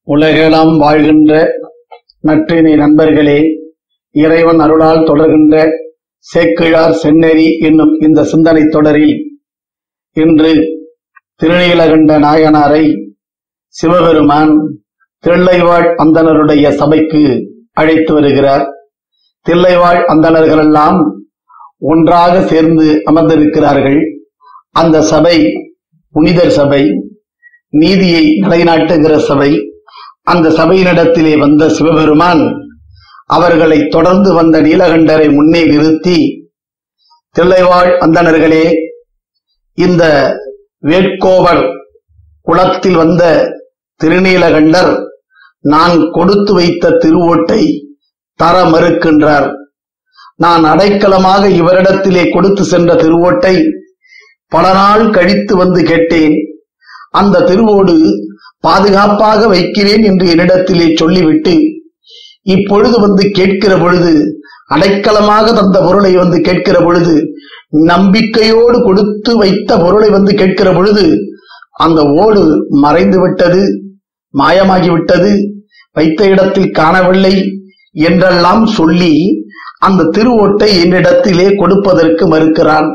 உலகெல்லாம் வாழ்கின்ற நற்றினை நண்பர்களே இறைவன் அருளால் தொடர்கின்ற சேக்கிழார் செந்நெறி என்னும் இந்த சிந்தனை தொடரில் இன்று திருநீலகண்ட நாயனாரை சிவபெருமான் தில்லைவாழ் அந்தணருடைய சபைக்கு அழைத்து வருகிறார் தில்லைவாழ் அந்தணர்களெல்லாம் ஒன்றாக சேர்ந்து அமர்ந்திருக்கிறார்கள் அந்த சபை புனிதர் சபை நீதியை நிலைநாட்டுகிற சபை அந்த சபையினிடத்திலே வந்த சிவபெருமான் அவர்களை தொடர்ந்து வந்த நீலகண்டரை முன்னே நிறுத்தி தில்லைவாழ் அந்தணர்களே இந்த வேட்கோவர் குளத்தில் வந்த திருநீலகண்டர் நான் கொடுத்து வைத்த திருவோட்டை தர மறுக்கின்றார் நான் அடைக்கலமாக இவரிடத்திலே கொடுத்து சென்ற திருவோட்டை பல நாள் கழித்து வந்து கேட்டேன் அந்த திருவோடு பாதுகாப்பாக வைக்கிறேன் என்று என்னிடத்திலே சொல்லிவிட்டு இப்பொழுது வந்து கேட்கிற பொழுது அடைக்கலமாக தந்த பொருளை வந்து கேட்கிற பொழுது நம்பிக்கையோடு கொடுத்து வைத்த பொருளை வந்து கேட்கிற பொழுது அந்த ஓடு மறைந்து விட்டது மாயமாகி விட்டது வைத்த இடத்தில் காணவில்லை என்றெல்லாம் சொல்லி அந்த திருவோட்டை என்னிடத்திலே கொடுப்பதற்கு மறுக்கிறான்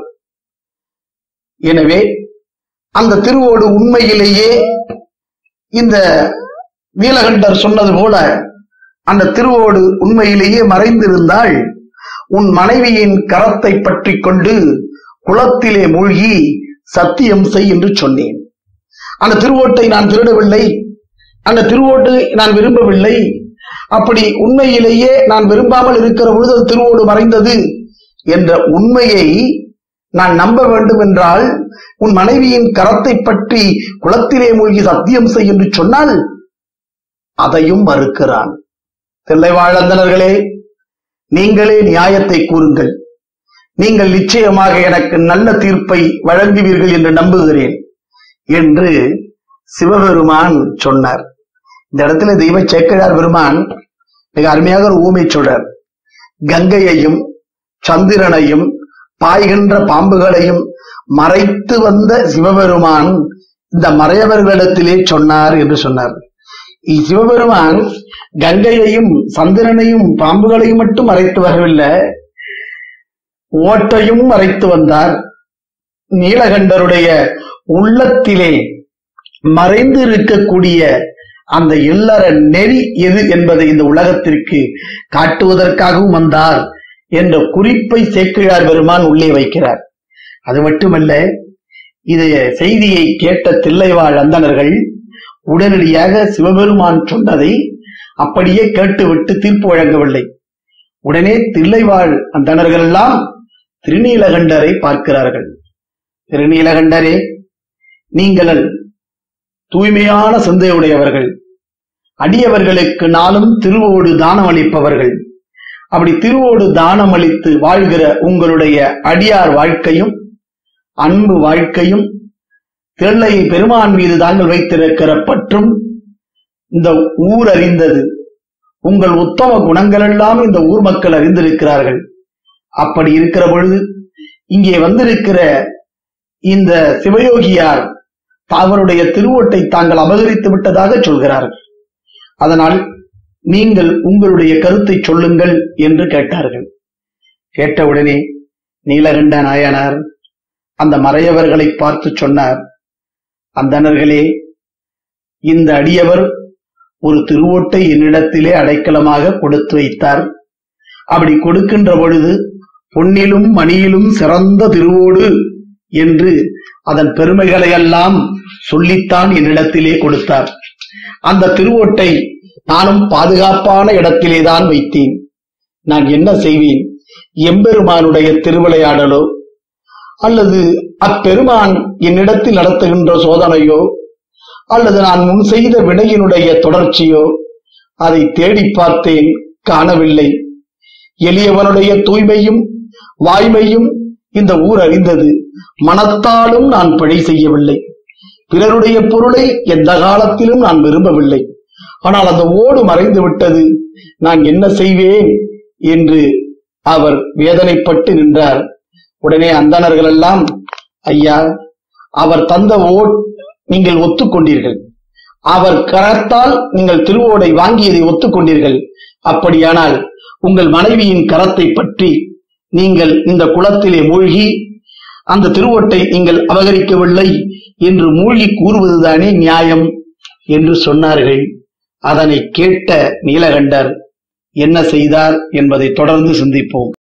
எனவே அந்த திருவோடு உண்மையிலேயே இந்த நீலகண்டர் சொன்னது போல அந்த திருவோடு உண்மையிலேயே மறைந்திருந்தால் உன் மனைவியின் கரத்தை பற்றி கொண்டு குளத்திலே மூழ்கி சத்தியம் செய் என்று சொன்னேன் அந்த திருவோட்டை நான் திருடவில்லை அந்த திருவோட்டை நான் விரும்பவில்லை அப்படி உண்மையிலேயே நான் விரும்பாமல் இருக்கிற பொழுது அது திருவோடு மறைந்தது என்ற உண்மையை நான் நம்ப வேண்டும் என்றால் உன் மனைவியின் கரத்தை பற்றி குளத்திலே மூழ்கி சத்தியம் செய் என்று சொன்னால் அதையும் மறுக்கிறான் தில்லைவாழந்தனர்களே நீங்களே நியாயத்தை கூறுங்கள் நீங்கள் நிச்சயமாக எனக்கு நல்ல தீர்ப்பை வழங்குவீர்கள் என்று நம்புகிறேன் என்று சிவபெருமான் சொன்னார் இந்த இடத்துல தெய்வ சேக்கிழார் பெருமான் மிக அருமையாக ஒரு ஊமை சொல்றார் கங்கையையும் சந்திரனையும் பாய்கின்ற பாம்புகளையும் மறைத்து வந்த சிவபெருமான் இந்த மறையவர்களிடத்திலே சொன்னார் என்று சொன்னார் சிவபெருமான் கங்கையையும் சந்திரனையும் பாம்புகளையும் மட்டும் மறைத்து வரவில்லை ஓட்டையும் மறைத்து வந்தார் நீலகண்டருடைய உள்ளத்திலே மறைந்து இருக்கக்கூடிய அந்த இல்லற நெறி எது என்பதை இந்த உலகத்திற்கு காட்டுவதற்காகவும் வந்தார் என்ற குறிப்பை சேக்கிழார் பெருமான் உள்ளே வைக்கிறார் அது மட்டுமல்ல இது செய்தியை கேட்ட தில்லைவாழ் அந்தணர்கள் உடனடியாக சிவபெருமான் சொன்னதை அப்படியே கேட்டுவிட்டு தீர்ப்பு வழங்கவில்லை உடனே தில்லைவாழ் அந்தணர்கள் எல்லாம் திருநீலகண்டரை பார்க்கிறார்கள் திருநீலகண்டரே நீங்கள் தூய்மையான சிந்தையுடையவர்கள் அடியவர்களுக்கு நாளும் திருவோடு தானம் அளிப்பவர்கள் அப்படி திருவோடு தானம் அளித்து வாழ்கிற உங்களுடைய அடியார் வாழ்க்கையும் அன்பு வாழ்க்கையும் தில்லை பெருமான் மீது தாங்கள் வைத்திருக்கிற பற்றும் இந்த ஊர் அறிந்தது உங்கள் உத்தம குணங்கள் எல்லாம் இந்த ஊர் மக்கள் அறிந்திருக்கிறார்கள் அப்படி இருக்கிற பொழுது இங்கே வந்திருக்கிற இந்த சிவயோகியார் அவருடைய திருவோட்டை தாங்கள் அபகரித்து விட்டதாக சொல்கிறார்கள் அதனால் நீங்கள் உங்களுடைய கருத்தை சொல்லுங்கள் என்று கேட்டார்கள் கேட்டவுடனே நீலகண்ட நாயனார் அந்த மறையவர்களை பார்த்து சொன்னார் அந்தணர்களே இந்த அடியவர் ஒரு திருவோட்டை என்னிடத்திலே அடைக்கலமாக கொடுத்து வைத்தார் அப்படி கொடுக்கின்ற பொழுது பொன்னிலும் மணியிலும் சிறந்த திருவோடு என்று அதன் பெருமைகளை எல்லாம் சொல்லித்தான் என்னிடத்திலே கொடுத்தார் அந்த திருவோட்டை நானும் பாதுகாப்பான இடத்திலேதான் வைத்தேன் நான் என்ன செய்வேன் எம்பெருமானுடைய திருவிளையாடலோ அல்லது அப்பெருமான் என்னிடத்தில் நடத்துகின்ற சோதனையோ அல்லது நான் முன் செய்த வினையினுடைய தொடர்ச்சியோ அதை தேடி பார்த்தேன் காணவில்லை எளியவனுடைய தூய்மையும் வாய்மையும் இந்த ஊர் அறிந்தது மனத்தாலும் நான் பிழை செய்யவில்லை பிறருடைய பொருளை எந்த காலத்திலும் நான் விரும்பவில்லை ஆனால் அந்த ஓடு மறைந்து விட்டது நான் என்ன செய்வேன் என்று அவர் வேதனைப்பட்டு நின்றார் உடனே அந்தணர்கள் எல்லாம் ஐயா அவர் தந்த ஓட் நீங்கள் ஒத்துக்கொண்டீர்கள் அவர் கரத்தால் நீங்கள் திருவோடை வாங்கியதை ஒத்துக்கொண்டீர்கள் அப்படியானால் உங்கள் மனைவியின் கரத்தை பற்றி நீங்கள் இந்த குளத்திலே மூழ்கி அந்த திருவொட்டை நீங்கள் அபகரிக்கவில்லை என்று மூழ்கி கூறுவதுதானே நியாயம் என்று சொன்னார்கள் அதனை கேட்ட நீலகண்டர் என்ன செய்தார் என்பதை தொடர்ந்து சிந்திப்போம்